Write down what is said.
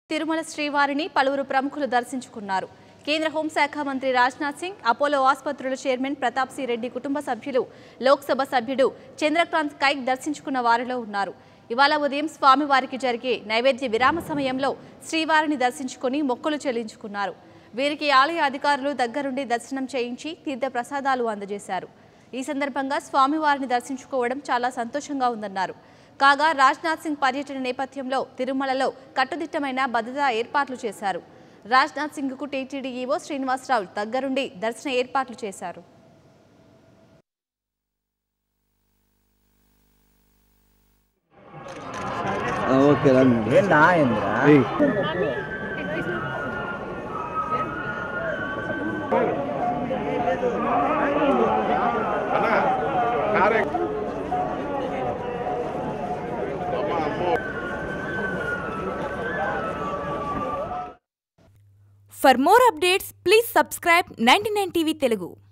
తిరుమల శ్రీవారిని పలువురు ప్రముఖులు దర్శించుకున్నారు కేంద్ర హోంశాఖ మంత్రి రాజ్నాథ్ సింగ్ అపోలో ఆసుపత్రుల చైర్మన్ ప్రతాప్ సి రెడ్డి కుటుంబ సభ్యులు లోక్సభ సభ్యుడు చంద్రకాంత్ కైక్ దర్శించుకున్న వారిలో ఉన్నారు ఇవాళ ఉదయం స్వామివారికి జరిగే నైవేద్య విరామ సమయంలో శ్రీవారిని దర్శించుకుని మొక్కులు చెల్లించుకున్నారు వీరికి ఆలయ అధికారులు దగ్గరుండి దర్శనం చేయించి తీర్థ ప్రసాదాలు అందజేశారు ఈ సందర్భంగా స్వామివారిని దర్శించుకోవడం చాలా సంతోషంగా ఉందన్నారు కాగా రాజ్నాథ్ సింగ్ పర్యటన నేపథ్యంలో తిరుమలలో కట్టుదిట్టమైన భద్రతా ఏర్పాట్లు చేశారు రాజ్నాథ్ సింగ్కు టీటీడీ ఈవో శ్రీనివాసరావు దగ్గరుండి దర్శన ఏర్పాట్లు చేశారు ఆ, ఓకే రండి ఏందా ఇంద్ర ఏయ్. For more updates, please subscribe 99 TV Telugu.